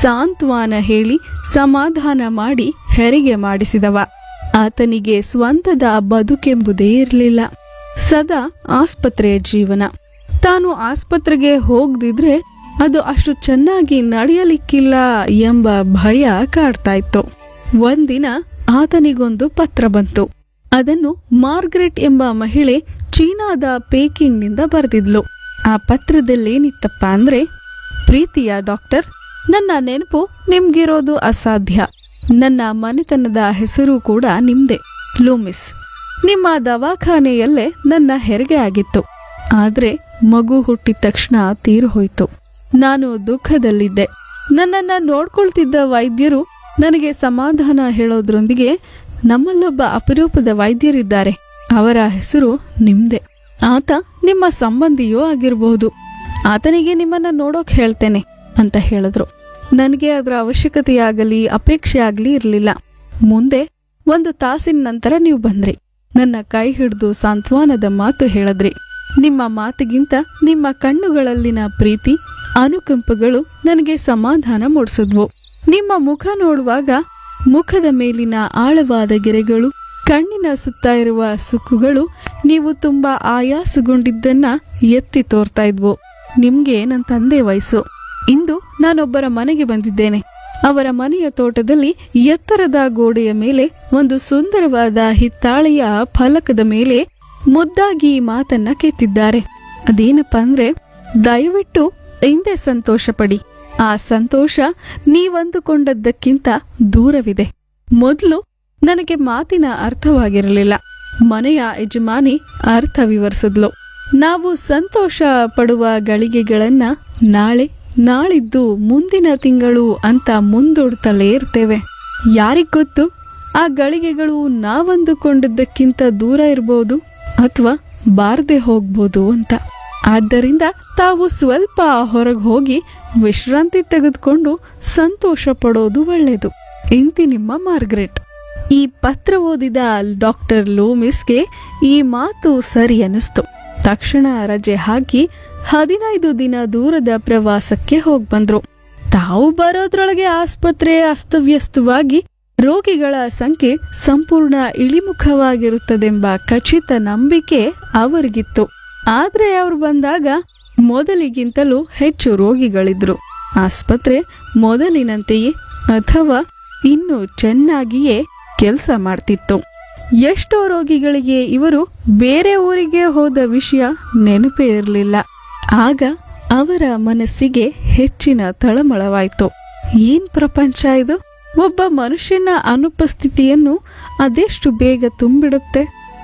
ಸಾಂತ್ವನ ಹೇಳಿ ಸಮಾಧಾನ ಮಾಡಿ ಹೆರಿಗೆ ಮಾಡಿಸಿದವ ಆತನಿಗೆ ಸ್ವಂತದ ಬದುಕೆಂಬುದೇ ಇರಲಿಲ್ಲ ಸದಾ ಆಸ್ಪತ್ರೆಯ ಜೀವನ ತಾನು ಆಸ್ಪತ್ರೆಗೆ ಹೋಗದಿದ್ರೆ ಅದು ಅಷ್ಟು ಚೆನ್ನಾಗಿ ನಡೆಯಲಿಕ್ಕಿಲ್ಲ ಎಂಬ ಭಯ ಕಾಡ್ತಾ ಇತ್ತು ಒಂದಿನ ಆತನಿಗೊಂದು ಪತ್ರ ಬಂತು ಅದನ್ನು ಮಾರ್ಗರೆಟ್ ಎಂಬ ಮಹಿಳೆ ಚೀನಾದ ಪೇಕಿಂಗ್ನಿಂದ ಬರೆದಿದ್ಲು ಆ ಪತ್ರದಲ್ಲೇನಿತ್ತಪ್ಪ ಅಂದ್ರೆ ಪ್ರೀತಿಯ ಡಾಕ್ಟರ್ ನನ್ನ ನೆನಪು ನಿಮ್ಗಿರೋದು ಅಸಾಧ್ಯ ನನ್ನ ಮನೆತನದ ಹೆಸರು ಕೂಡ ನಿಮ್ದೆ ಲೂಮಿಸ್ ನಿಮ್ಮ ದವಾಖಾನೆಯಲ್ಲೇ ನನ್ನ ಹೆರಿಗೆ ಆಗಿತ್ತು ಆದ್ರೆ ಮಗು ಹುಟ್ಟಿದ ತಕ್ಷಣ ತೀರು ಹೋಯ್ತು ನಾನು ದುಃಖದಲ್ಲಿದ್ದೆ ನನ್ನನ್ನ ನೋಡ್ಕೊಳ್ತಿದ್ದ ವೈದ್ಯರು ನನಗೆ ಸಮಾಧಾನ ಹೇಳೋದ್ರೊಂದಿಗೆ ನಮ್ಮಲ್ಲೊಬ್ಬ ಅಪರೂಪದ ವೈದ್ಯರಿದ್ದಾರೆ ಅವರ ಹೆಸರು ನಿಮ್ದೆ ಆತ ನಿಮ್ಮ ಸಂಬಂಧಿಯೂ ಆಗಿರಬಹುದು ಆತನಿಗೆ ನಿಮ್ಮನ್ನ ನೋಡೋಕ್ ಹೇಳ್ತೇನೆ ಅಂತ ಹೇಳಿದ್ರು ನನಗೆ ಅದರ ಅವಶ್ಯಕತೆಯಾಗಲಿ ಅಪೇಕ್ಷೆ ಆಗಲಿ ಇರಲಿಲ್ಲ ಮುಂದೆ ಒಂದು ತಾಸಿನ ನಂತರ ನೀವು ಬಂದ್ರಿ ನನ್ನ ಕೈ ಹಿಡಿದು ಸಾಂತ್ವನದ ಮಾತು ಹೇಳಿದ್ರಿ ನಿಮ್ಮ ಮಾತಿಗಿಂತ ನಿಮ್ಮ ಕಣ್ಣುಗಳಲ್ಲಿನ ಪ್ರೀತಿ ಅನುಕಂಪಗಳು ನನಗೆ ಸಮಾಧಾನ ಮೂಡಿಸಿದ್ವು ನಿಮ್ಮ ಮುಖ ನೋಡುವಾಗ ಮುಖದ ಮೇಲಿನ ಆಳವಾದ ಗೆರೆಗಳು ಕಣ್ಣಿನ ಸುತ್ತ ಇರುವ ಸುಕ್ಕುಗಳು ನೀವು ತುಂಬಾ ಆಯಾಸಗೊಂಡಿದ್ದನ್ನ ಎತ್ತಿ ತೋರ್ತಾ ಇದ್ವು ನಿಮ್ಗೆ ನನ್ನ ತಂದೆ ವಯಸ್ಸು ಇಂದು ನಾನೊಬ್ಬರ ಮನೆಗೆ ಬಂದಿದ್ದೇನೆ ಅವರ ಮನೆಯ ತೋಟದಲ್ಲಿ ಎತ್ತರದ ಗೋಡೆಯ ಮೇಲೆ ಒಂದು ಸುಂದರವಾದ ಹಿತ್ತಾಳೆಯ ಫಲಕದ ಮೇಲೆ ಮುದ್ದಾಗಿ ಮಾತನ್ನ ಕೆತ್ತಿದ್ದಾರೆ ಅದೇನಪ್ಪ ಅಂದ್ರೆ ದಯವಿಟ್ಟು ಹಿಂದೆ ಸಂತೋಷ ಪಡಿ ಆ ಸಂತೋಷ ನೀವಂದುಕೊಂಡದ್ದಕ್ಕಿಂತ ದೂರವಿದೆ ಮೊದಲು ನನಗೆ ಮಾತಿನ ಅರ್ಥವಾಗಿರಲಿಲ್ಲ ಮನೆಯ ಯಜಮಾನಿ ಅರ್ಥ ವಿವರಿಸಿದ್ಲು ನಾವು ಸಂತೋಷ ಪಡುವ ಗಳಿಗೆಗಳನ್ನ ನಾಳೆ ನಾಳಿದ್ದು ಮುಂದಿನ ತಿಂಗಳು ಅಂತ ಮುಂದೂಡ್ತಲೇ ಇರ್ತೇವೆ ಯಾರಿಗ್ ಗೊತ್ತು ಆ ಗಳಿಗೆಗಳು ನಾವಂದುಕೊಂಡದ್ದಕ್ಕಿಂತ ದೂರ ಇರಬಹುದು ಅಥವಾ ಬಾರದೆ ಹೋಗ್ಬೋದು ಅಂತ ಆದ್ದರಿಂದ ತಾವು ಸ್ವಲ್ಪ ಹೊರಗೆ ಹೋಗಿ ವಿಶ್ರಾಂತಿ ತೆಗೆದುಕೊಂಡು ಸಂತೋಷ ಪಡೋದು ಒಳ್ಳೆಯದು ಇಂತಿ ನಿಮ್ಮ ಮಾರ್ಗರೆಟ್ ಈ ಪತ್ರ ಓದಿದ ಡಾಕ್ಟರ್ ಲೂಮಿಸ್ಗೆ ಈ ಮಾತು ಸರಿ ಅನಿಸ್ತು ತಕ್ಷಣ ರಜೆ ಹಾಕಿ ಹದಿನೈದು ದಿನ ದೂರದ ಪ್ರವಾಸಕ್ಕೆ ಹೋಗ್ ಬಂದ್ರು ತಾವು ಬರೋದ್ರೊಳಗೆ ಆಸ್ಪತ್ರೆ ಅಸ್ತವ್ಯಸ್ತವಾಗಿ ರೋಗಿಗಳ ಸಂಖ್ಯೆ ಸಂಪೂರ್ಣ ಇಳಿಮುಖವಾಗಿರುತ್ತದೆಂಬ ಖಚಿತ ನಂಬಿಕೆ ಅವರಿಗಿತ್ತು ಆದ್ರೆ ಅವ್ರು ಬಂದಾಗ ಮೊದಲಿಗಿಂತಲೂ ಹೆಚ್ಚು ರೋಗಿಗಳಿದ್ರು ಆಸ್ಪತ್ರೆ ಮೊದಲಿನಂತೆಯೇ ಅಥವಾ ಇನ್ನು ಚೆನ್ನಾಗಿಯೇ ಕೆಲಸ ಮಾಡ್ತಿತ್ತು ಎಷ್ಟೋ ರೋಗಿಗಳಿಗೆ ಇವರು ಬೇರೆ ಊರಿಗೆ ಹೋದ ವಿಷಯ ನೆನಪೇ ಇರಲಿಲ್ಲ ಆಗ ಅವರ ಮನಸ್ಸಿಗೆ ಹೆಚ್ಚಿನ ತಳಮಳವಾಯ್ತು ಏನ್ ಪ್ರಪಂಚ ಇದು ಒಬ್ಬ ಮನುಷ್ಯನ ಅನುಪಸ್ಥಿತಿಯನ್ನು ಅದೆಷ್ಟು ಬೇಗ ತುಂಬಿಡುತ್ತೆ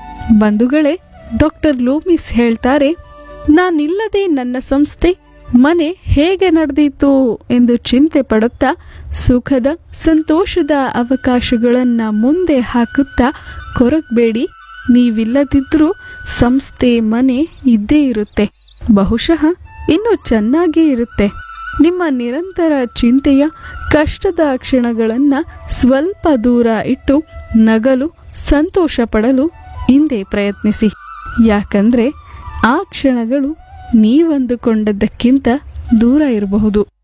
ಬಂಧುಗಳೇ ಡಾಕ್ಟರ್ ಲೂಮಿಸ್ ಹೇಳ್ತಾರೆ ನಾನಿಲ್ಲದೆ ನನ್ನ ಸಂಸ್ಥೆ ಮನೆ ಹೇಗೆ ನಡೆದೀತು ಎಂದು ಚಿಂತೆ ಪಡುತ್ತಾ ಸುಖದ ಸಂತೋಷದ ಅವಕಾಶಗಳನ್ನ ಮುಂದೆ ಹಾಕುತ್ತಾ ಕೊರಗಬೇಡಿ ನೀವಿಲ್ಲದಿದ್ರೂ ಸಂಸ್ಥೆ ಮನೆ ಇದ್ದೇ ಇರುತ್ತೆ ಬಹುಶಃ ಇನ್ನು ಚೆನ್ನಾಗೇ ಇರುತ್ತೆ ನಿಮ್ಮ ನಿರಂತರ ಚಿಂತೆಯ ಕಷ್ಟದ ಕ್ಷಣಗಳನ್ನ ಸ್ವಲ್ಪ ದೂರ ಇಟ್ಟು ನಗಲು ಸಂತೋಷ ಪಡಲು ಹಿಂದೆ ಪ್ರಯತ್ನಿಸಿ ಯಾಕಂದ್ರೆ ಆ ಕ್ಷಣಗಳು ನೀವಂದುಕೊಂಡದ್ದಕ್ಕಿಂತ ದೂರ ಇರಬಹುದು